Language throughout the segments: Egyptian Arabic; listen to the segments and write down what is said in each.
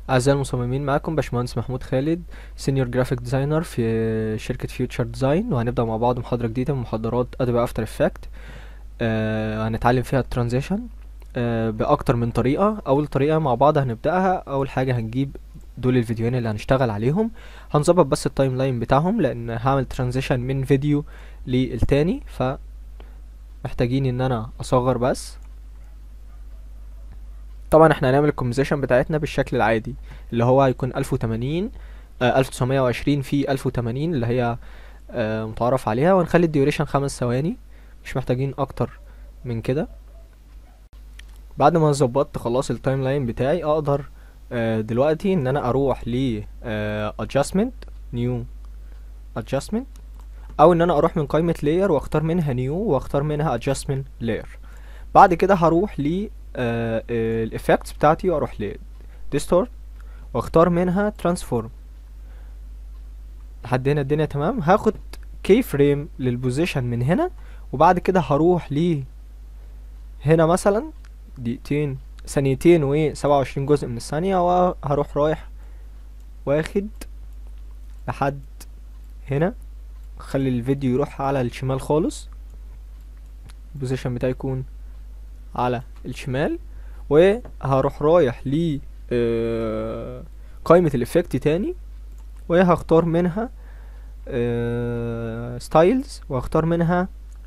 أعزائي المصممين معاكم باشمهندس محمود خالد سينيور جرافيك ديزاينر في شركة فيوتشر ديزاين وهنبدأ مع بعض محاضرة جديدة من محاضرات أدوبي أفتر إفكت آه هنتعلم فيها الترانزيشن آه بأكتر من طريقة أول طريقة مع بعض هنبدأها أول حاجة هنجيب دول الفيديوهين اللي هنشتغل عليهم هنظبط بس التايم لاين بتاعهم لأن هعمل ترانزيشن من فيديو للتاني فمحتاجين إن أنا أصغر بس طبعا احنا هنعمل الكومبوزيشن بتاعتنا بالشكل العادي اللي هو هيكون 1080 آه 1920 في 1080 اللي هي آه متعرف عليها وهنخلي الديوريشن خمس ثواني مش محتاجين اكتر من كده بعد ما ظبطت خلاص التايم لاين بتاعي اقدر آه دلوقتي ان انا اروح ل آه adjustment new adjustment او ان انا اروح من قائمة layer واختار منها new واختار منها adjustment layer بعد كده هروح ل الافكتس بتاعتي واروح ل ديستورت واختار منها ترانسفورم لحد هنا الدنيا تمام هاخد كي فريم للبوزيشن من هنا وبعد كده هروح ل هنا مثلا دقيقتين ثانيتين و سبعة وعشرين جزء من الثانية وهروح رايح واخد لحد هنا خلي الفيديو يروح على الشمال خالص البوزيشن بتاعي يكون على الشمال وهروح رايح ل آه قائمة الافكت تاني وهختار منها ستايلز وهختار منها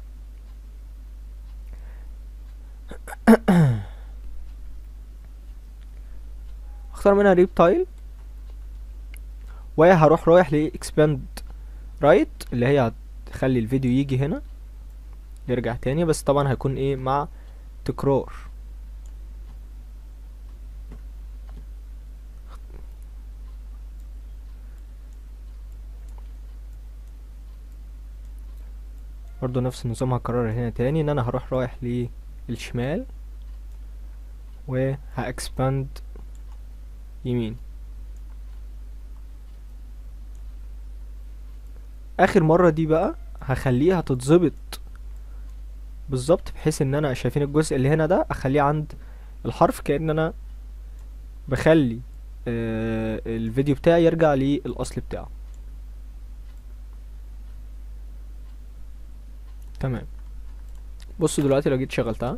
اختار منها ريب تايل وهروح رايح ل expand رايت اللي هي هتخلي الفيديو يجي هنا يرجع تاني بس طبعا هيكون ايه مع تكرار برضو نفس النظام هكرر هنا تاني ان انا هروح رايح للشمال وهاكسباند يمين اخر مرة دي بقى هخليها تتظبط بالظبط بحيث ان انا شايفين الجزء اللي هنا ده اخليه عند الحرف كأن انا بخلي آه الفيديو بتاعي يرجع للاصل بتاعه تمام بصوا دلوقتي لو جيت شغلتها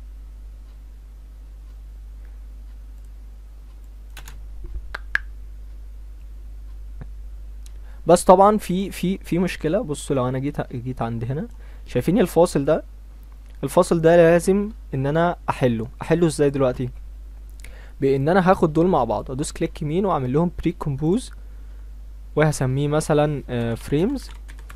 بس طبعا في في في مشكله بصوا لو انا جيت جيت عند هنا شايفين الفاصل ده الفاصل ده لازم ان انا احله احله ازاي دلوقتي بان انا هاخد دول مع بعض ادوس كليك يمين واعمل لهم بري كومبوز وهسميه مثلا فريمز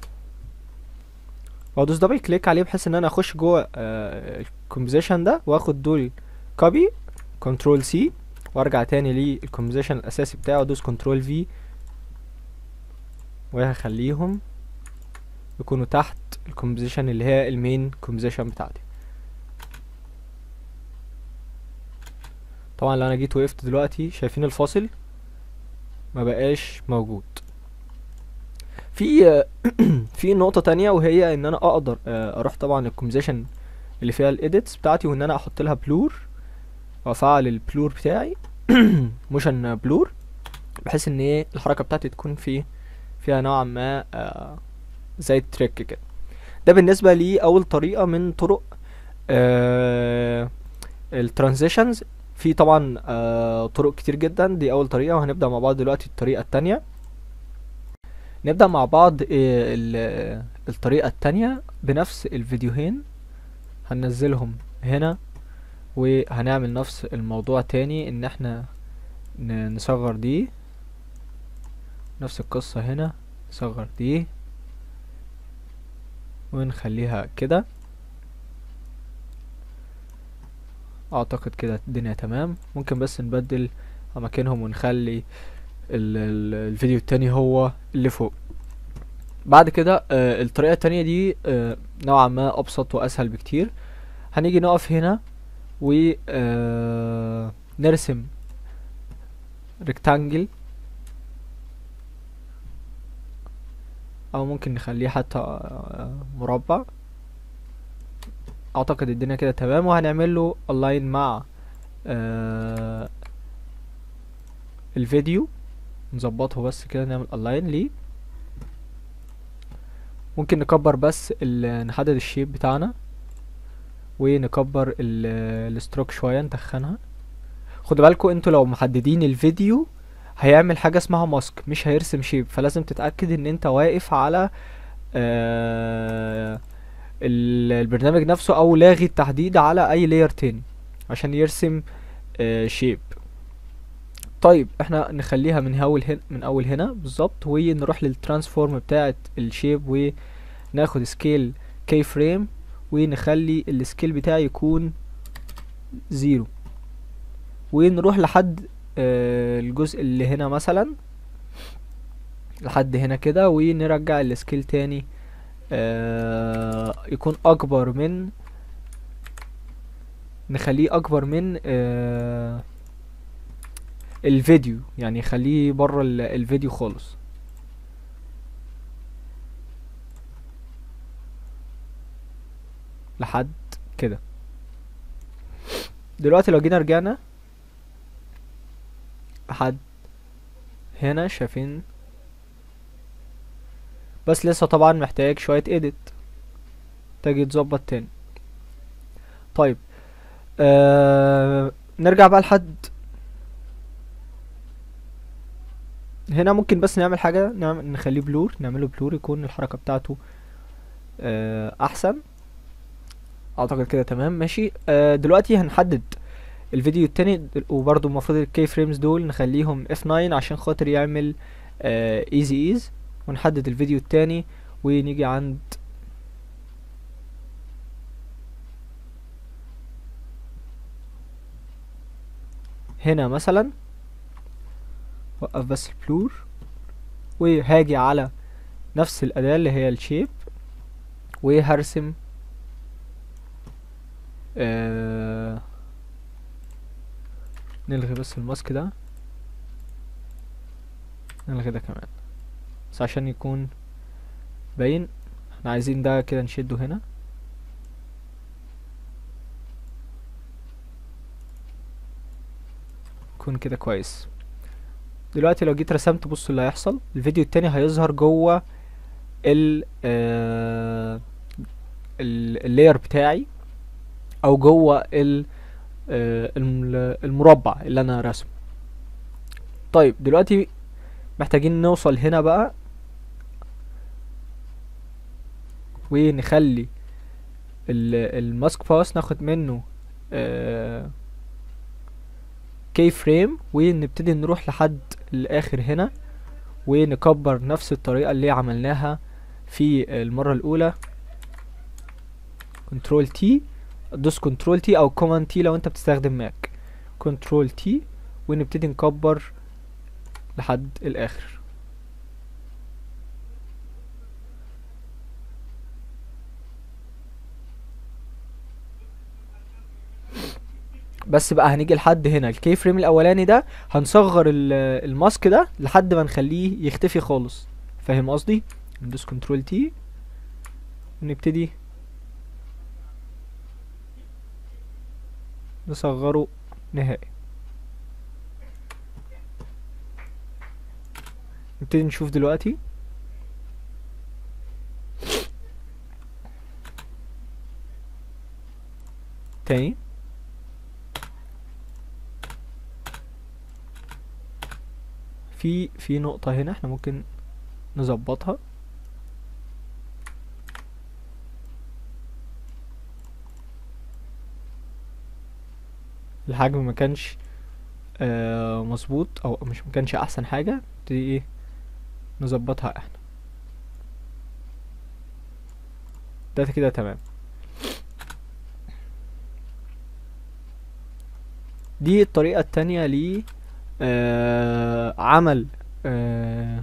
وادوس دبل كليك عليه بحيث ان انا اخش جوه الكومبوزيشن ده واخد دول كوبي كنترول سي وارجع تاني للكومبوزيشن الاساسي بتاعه وادوس كنترول في وهخليهم يكونوا تحت الكومبوزيشن اللي هي المين كومبوزيشن بتاعتي طبعا لو انا جيت وقفت دلوقتي شايفين الفاصل ما بقاش موجود في في نقطة تانية وهي ان انا اقدر اروح طبعا الكومبوزيشن اللي فيها الايديتس بتاعتي وان انا احط لها بلور وافعل البلور بتاعي موشن بلور بحيث ان ايه الحركة بتاعتي تكون في فيها نوعا ما آه زي التريك كده ده بالنسبة لي أول طريقة من طرق آه الترانزيشنز في طبعا آه طرق كتير جدا دي أول طريقة وهنبدأ مع بعض دلوقتي الطريقة التانية نبدأ مع بعض آه الطريقة التانية بنفس الفيديوهين هننزلهم هنا وهنعمل نفس الموضوع تاني ان احنا نصغر دي نفس القصة هنا نصغر دي ونخليها كده اعتقد كده الدنيا تمام ممكن بس نبدل اماكنهم ونخلي ال ال الفيديو التاني هو اللي فوق بعد كده آه الطريقة التانية دي آه نوعا ما ابسط واسهل بكتير هنيجي نقف هنا و آه نرسم ريكتانجل او ممكن نخليه حتى مربع اعتقد الدنيا كده تمام وهنعمل له الاين مع الفيديو نظبطه بس كده نعمل الاين ليه ممكن نكبر بس ال- نحدد الشيب بتاعنا ونكبر الستروك شويه نتخنها خدوا بالكم انتوا لو محددين الفيديو هيعمل حاجه اسمها ماسك مش هيرسم شيب فلازم تتاكد ان انت واقف على آه ال- البرنامج نفسه او لاغي التحديد على اي لاير تاني عشان يرسم آه شيب طيب احنا نخليها من اول هنا من اول هنا بالظبط ونروح للترانسفورم بتاعه الشيب وناخد سكيل كي فريم ونخلي السكيل بتاعي يكون زيرو ونروح لحد آه الجزء اللي هنا مثلا لحد هنا كده ونرجع السكيل تاني آه يكون اكبر من نخليه اكبر من آه الفيديو يعني خليه بره ال- الفيديو خالص لحد كده دلوقتي لو جينا رجعنا لحد هنا شايفين بس لسه طبعا محتاج شوية edit محتاج يتظبط تاني طيب آه نرجع بقى لحد هنا ممكن بس نعمل حاجة نعمل نخليه بلور نعمله بلور يكون الحركة بتاعته آه أحسن أعتقد كده تمام ماشي آه دلوقتي هنحدد الفيديو التاني دل- وبرضه المفروض الكي فريمز دول نخليهم F9 عشان خاطر يعمل آه easy ease ونحدد الفيديو التاني ونيجي عند هنا مثلا وقف بس البلور وهاجي على نفس الأداة اللي هي الشيب وهرسم آه نلغي بس الماسك ده نلغي ده كمان بس عشان يكون باين احنا عايزين ده كده نشده هنا يكون كده كويس دلوقتي لو جيت رسمت بص اللي هيحصل الفيديو التاني هيظهر جوه ال آه ال- اللاير بتاعي او جوه ال آه الم- المربع اللي انا راسمه طيب دلوقتي محتاجين نوصل هنا بقى ونخلي ال- الماسك باس ناخد منه آه كي فريم ونبتدي نروح لحد الاخر هنا ونكبر نفس الطريقة اللي عملناها في المرة الاولى كنترول تي دوس كنترول تي او كوماند تي لو انت بتستخدم ماك كنترول تي ونبتدي نكبر لحد الاخر بس بقى هنيجي لحد هنا الكي فريم الاولاني ده هنصغر ال- الماسك ده لحد ما نخليه يختفي خالص فاهم قصدي ندوس كنترول تي ونبتدي نصغره نهائي نبتدي نشوف دلوقتي تاني في في نقطة هنا احنا ممكن نظبطها الحجم ما كانش آه مظبوط او مش ما كانش احسن حاجة نبتدي ايه نظبطها احنا ده كده تمام دي الطريقة التانية ل آه عمل آه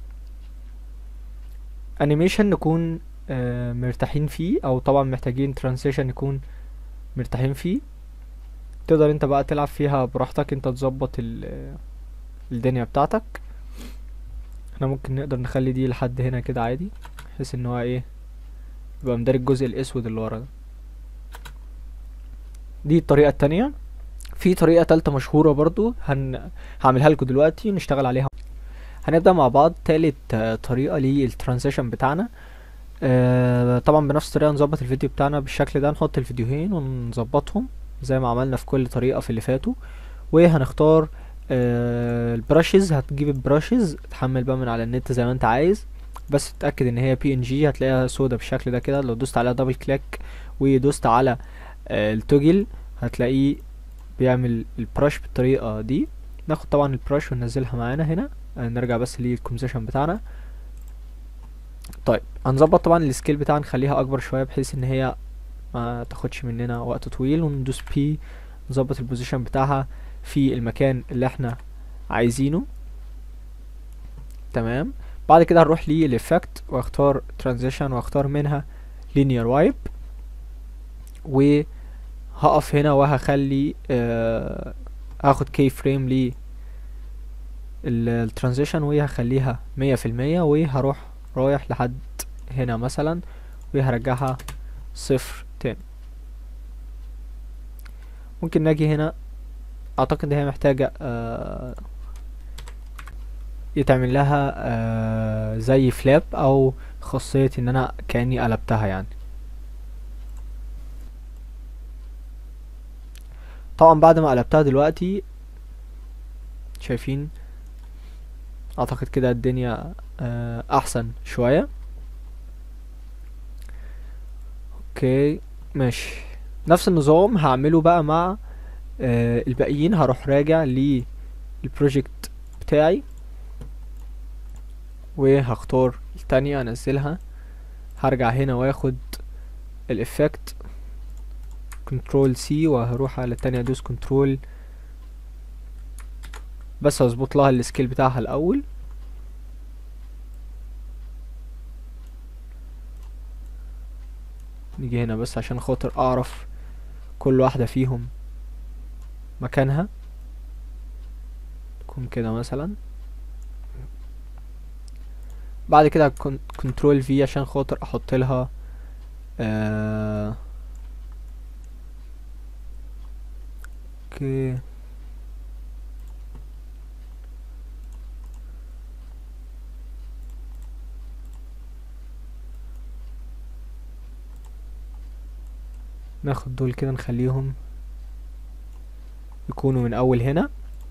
انيميشن نكون آه مرتاحين فيه او طبعا محتاجين ترانزيشن نكون مرتاحين فيه تقدر انت بقى تلعب فيها براحتك انت تظبط ال- الدنيا بتاعتك احنا ممكن نقدر نخلي دي لحد هنا كده عادي بحيث ان هو ايه يبقى مدارك الجزء الاسود اللي ورا ده دي الطريقة التانية في طريقة تالتة مشهورة برضو هن... هعملها لكم دلوقتي نشتغل عليها هنبدأ مع بعض تالت آه، طريقة للترانزيشن بتاعنا آه، طبعا بنفس الطريقة نظبط الفيديو بتاعنا بالشكل ده نحط الفيديوهين ونظبطهم زي ما عملنا في كل طريقة في اللي فاتوا وهنختار آه، البراشز هتجيب البراشز تحمل بقى من على النت زي ما انت عايز بس تتأكد ان هي بي ان جي هتلاقيها سودا بالشكل ده كده لو دوست عليها دبل كليك ودوست على آه، التوجل هتلاقيه بيعمل البراش بالطريقة دي ناخد طبعا البراش وننزلها معانا هنا آه، نرجع بس للكومبوزيشن بتاعنا طيب هنظبط طبعا السكيل بتاعنا نخليها اكبر شوية بحيث ان هي ما تاخدش مننا وقت طويل وندوس بي نظبط البوزيشن بتاعها في المكان اللي احنا عايزينه تمام بعد كده هنروح للإفكت واختار ترانزيشن واختار منها linear wipe وهقف هنا وهخلي آه هاخد كي فريم ل الترانزيشن وهخليها مية في المية وهروح رايح لحد هنا مثلا وهرجعها صفر تاني ممكن نجي هنا اعتقد هي محتاجة آه يتعمل لها آه زي فلاب او خاصية ان انا كأني قلبتها يعني طبعا بعد ما قلبتها دلوقتي شايفين اعتقد كده الدنيا آه احسن شوية اوكي ماشي نفس النظام هعمله بقى مع آه الباقيين هروح راجع للبروجكت بتاعي وهختار التانية انزلها هرجع هنا واخد الافكت كنترول سي وهروح على التانية ادوس كنترول بس هظبط لها السكيل بتاعها الاول نيجي هنا بس عشان خاطر اعرف كل واحدة فيهم مكانها تكون كده مثلا بعد كده كنترول في عشان خاطر احط لها آه اوكي ناخد دول كده نخليهم يكونوا من اول هنا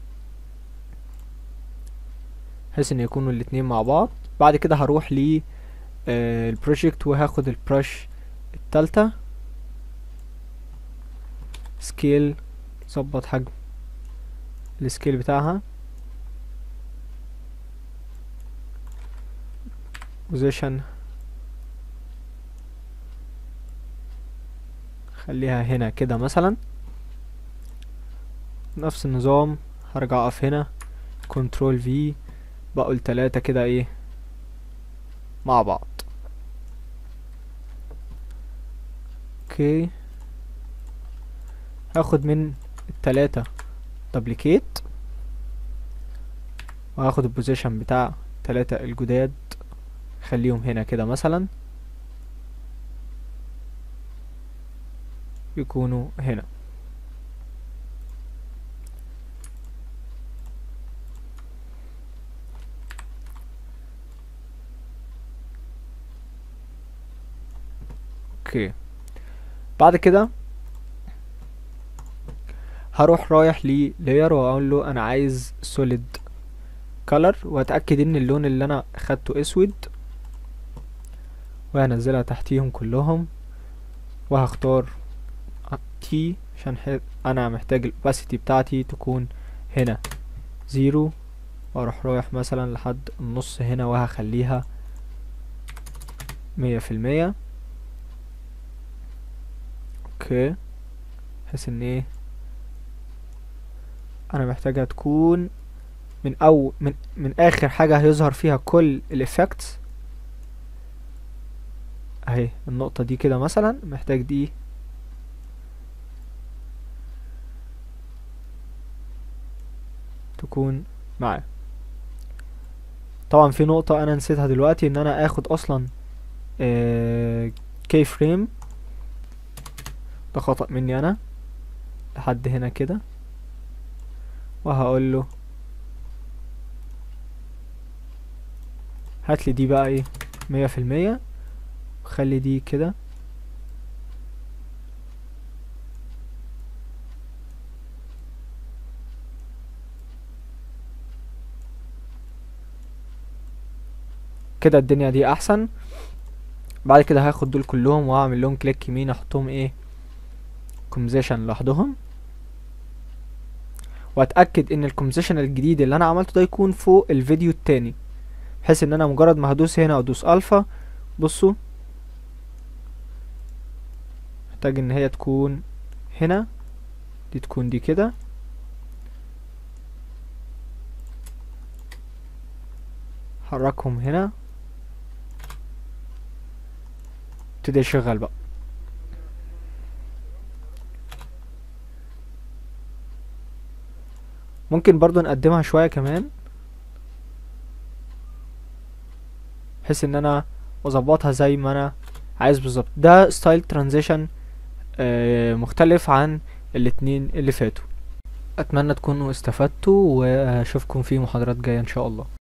بحيث ان يكونوا الاتنين مع بعض بعد كده هروح ل آه البروجكت وهاخد البرش التالتة سكيل ظبط حجم السكيل بتاعها بوزيشن خليها هنا كده مثلا نفس النظام هرجع اقف هنا كنترول في بقوا التلاتة كده ايه مع بعض اوكي هاخد من التلاتة دبليكيت وهاخد البوزيشن بتاع تلاتة الجداد خليهم هنا كده مثلا يكونوا هنا اوكي بعد كده هروح رايح للاير واقول له انا عايز سوليد كلر واتاكد ان اللون اللي انا خدته اسود وهنزلها تحتيهم كلهم وهختار تي عشان انا محتاج الاوباسيتي بتاعتي تكون هنا زيرو واروح رايح مثلا لحد النص هنا وهخليها مية في المية اوكي بحيث ان ايه انا محتاجها تكون من او من من اخر حاجه هيظهر فيها كل الافكتس اهي النقطه دي كده مثلا محتاج دي تكون معاه طبعا في نقطة انا نسيتها دلوقتي ان انا اخد اصلا آه كي فريم ده خطأ مني انا لحد هنا كده وهقول له هات لي دي بقى ايه مية في المية وخلي دي كده كده الدنيا دي احسن بعد كده هاخد دول كلهم واعمل لهم كليك يمين احطهم ايه كومزيشن لوحدهم واتاكد ان الكومزيشن الجديد اللي انا عملته ده يكون فوق الفيديو التاني بحيث ان انا مجرد ما هدوس هنا وادوس الفا بصوا محتاج ان هي تكون هنا دي تكون دي كده حركهم هنا ابتدي يشغل بقى ممكن برضو نقدمها شوية كمان بحيث ان انا اظبطها زي ما انا عايز بالظبط ده ستايل ترانزيشن مختلف عن الاتنين اللي فاتوا اتمنى تكونوا استفدتوا واشوفكم في محاضرات جاية ان شاء الله